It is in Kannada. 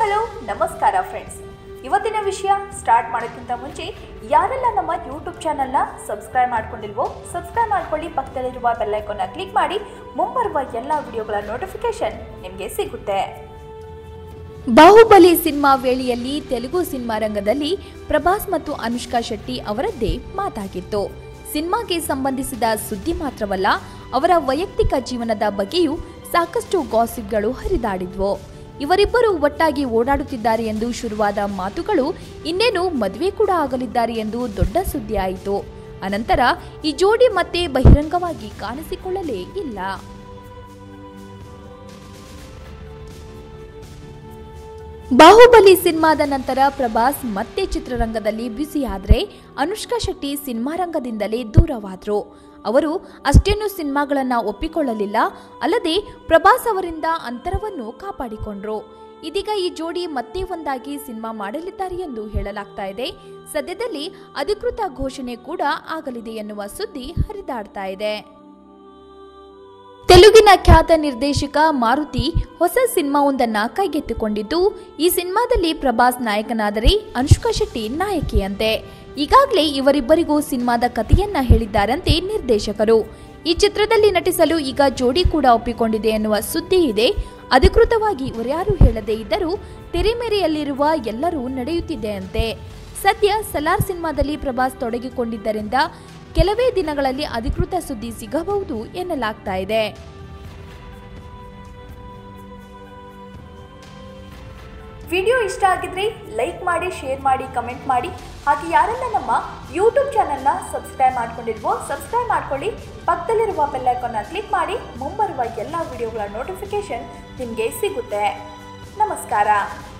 ಹಲೋ ನಮಸ್ಕಾರ ಫ್ರೆಂಡ್ಸ್ ಇವತ್ತಿನ ವಿಷಯ ಸ್ಟಾರ್ಟ್ ಮಾಡೋಕ್ಕಿಂತ ಮುಂಚೆ ಯಾರೆಲ್ಲ ನಮ್ಮ ಯೂಟ್ಯೂಬ್ ಚಾನಲ್ನ ಸಬ್ಸ್ಕ್ರೈಬ್ ಮಾಡ್ಕೊಂಡಿಲ್ವೋ ಸಬ್ಸ್ಕ್ರೈಬ್ ಮಾಡ್ಕೊಳ್ಳಿ ಪಕ್ಕದಲ್ಲಿರುವ ಬೆಲ್ಲೈಕನ್ನ ಕ್ಲಿಕ್ ಮಾಡಿ ಮುಂಬರುವ ಎಲ್ಲ ವಿಡಿಯೋಗಳ ನೋಟಿಫಿಕೇಶನ್ ನಿಮಗೆ ಸಿಗುತ್ತೆ ಬಾಹುಬಲಿ ಸಿನಿಮಾ ವೇಳೆಯಲ್ಲಿ ತೆಲುಗು ಸಿನಿಮಾ ರಂಗದಲ್ಲಿ ಪ್ರಭಾಸ್ ಮತ್ತು ಅನುಷ್ಕಾ ಶೆಟ್ಟಿ ಅವರದ್ದೇ ಮಾತಾಗಿತ್ತು ಸಿನಿಮಾಗೆ ಸಂಬಂಧಿಸಿದ ಸುದ್ದಿ ಮಾತ್ರವಲ್ಲ ಅವರ ವೈಯಕ್ತಿಕ ಜೀವನದ ಬಗ್ಗೆಯೂ ಸಾಕಷ್ಟು ಗಾಸಿಪ್ಗಳು ಹರಿದಾಡಿದ್ವು ಇವರಿಬ್ಬರು ಒಟ್ಟಾಗಿ ಓಡಾಡುತ್ತಿದ್ದಾರೆ ಎಂದು ಶುರುವಾದ ಮಾತುಗಳು ಇನ್ನೇನು ಮದುವೆ ಕೂಡ ಆಗಲಿದ್ದಾರೆ ಎಂದು ದೊಡ್ಡ ಸುದ್ದಿ ಆಯಿತು ಅನಂತರ ಈ ಜೋಡಿ ಮತ್ತೆ ಬಹಿರಂಗವಾಗಿ ಕಾಣಿಸಿಕೊಳ್ಳಲೇ ಇಲ್ಲ ಬಾಹುಬಲಿ ಸಿನಿಮಾದ ನಂತರ ಪ್ರಭಾಸ್ ಮತ್ತೆ ಚಿತ್ರರಂಗದಲ್ಲಿ ಬ್ಯುಸಿಯಾದ್ರೆ ಅನುಷ್ಕಾ ಶೆಟ್ಟಿ ಸಿನಿಮಾ ರಂಗದಿಂದಲೇ ದೂರವಾದ್ರು ಅವರು ಅಷ್ಟೇನು ಸಿನಿಮಾಗಳನ್ನ ಒಪ್ಪಿಕೊಳ್ಳಲಿಲ್ಲ ಅಲ್ಲದೆ ಪ್ರಭಾಸ್ ಅವರಿಂದ ಅಂತರವನ್ನು ಕಾಪಾಡಿಕೊಂಡ್ರು ಇದೀಗ ಈ ಜೋಡಿ ಮತ್ತೆ ಒಂದಾಗಿ ಸಿನಿಮಾ ಮಾಡಲಿದ್ದಾರೆ ಎಂದು ಹೇಳಲಾಗ್ತಾ ಇದೆ ಸದ್ಯದಲ್ಲಿ ಅಧಿಕೃತ ಘೋಷಣೆ ಕೂಡ ಆಗಲಿದೆ ಎನ್ನುವ ಸುದ್ದಿ ಹರಿದಾಡ್ತಾ ಇದೆ ತೆಲುಗಿನ ಖ್ಯಾತ ನಿರ್ದೇಶಕ ಮಾರುತಿ ಹೊಸ ಸಿನಿಮಾವೊಂದನ್ನ ಕೈಗೆತ್ತಿಕೊಂಡಿದ್ದು ಈ ಸಿನಿಮಾದಲ್ಲಿ ಪ್ರಭಾಸ್ ನಾಯಕನಾದರೆ ಅನುಷ್ಕಾ ಶೆಟ್ಟಿ ನಾಯಕಿಯಂತೆ ಈಗಾಗಲೇ ಇವರಿಬ್ಬರಿಗೂ ಸಿನಿಮಾದ ಕಥೆಯನ್ನ ಹೇಳಿದ್ದಾರಂತೆ ನಿರ್ದೇಶಕರು ಈ ಚಿತ್ರದಲ್ಲಿ ನಟಿಸಲು ಈಗ ಜೋಡಿ ಕೂಡ ಒಪ್ಪಿಕೊಂಡಿದೆ ಎನ್ನುವ ಸುದ್ದಿ ಇದೆ ಅಧಿಕೃತವಾಗಿ ಇವರ್ಯಾರು ಹೇಳದೇ ಇದ್ದರೂ ತೆರೆಮೆರೆಯಲ್ಲಿರುವ ಎಲ್ಲರೂ ನಡೆಯುತ್ತಿದೆ ಅಂತೆ ಸದ್ಯ ಸಲಾರ್ ಸಿನಿಮಾದಲ್ಲಿ ಪ್ರಭಾಸ್ ತೊಡಗಿಕೊಂಡಿದ್ದರಿಂದ ಕೆಲವೇ ದಿನಗಳಲ್ಲಿ ಅಧಿಕೃತ ಸುದ್ದಿ ಸಿಗಬಹುದು ಎನ್ನಲಾಗ್ತಾ ಇದೆ ವಿಡಿಯೋ ಇಷ್ಟ ಆಗಿದ್ರೆ ಲೈಕ್ ಮಾಡಿ ಶೇರ್ ಮಾಡಿ ಕಮೆಂಟ್ ಮಾಡಿ ಹಾಗೆ ಯಾರೆಲ್ಲ ನಮ್ಮ ಯೂಟ್ಯೂಬ್ ಚಾನಲ್ನ ಸಬ್ಸ್ಕ್ರೈಬ್ ಮಾಡ್ಕೊಂಡಿಲ್ವೋ ಸಬ್ಸ್ಕ್ರೈಬ್ ಮಾಡ್ಕೊಳ್ಳಿ ಪಕ್ಕದಲ್ಲಿರುವ ಬೆಲ್ಲೈಕನ್ನ ಕ್ಲಿಕ್ ಮಾಡಿ ಮುಂಬರುವ ಎಲ್ಲ ವಿಡಿಯೋಗಳ ನೋಟಿಫಿಕೇಶನ್ ನಿಮಗೆ ಸಿಗುತ್ತೆ ನಮಸ್ಕಾರ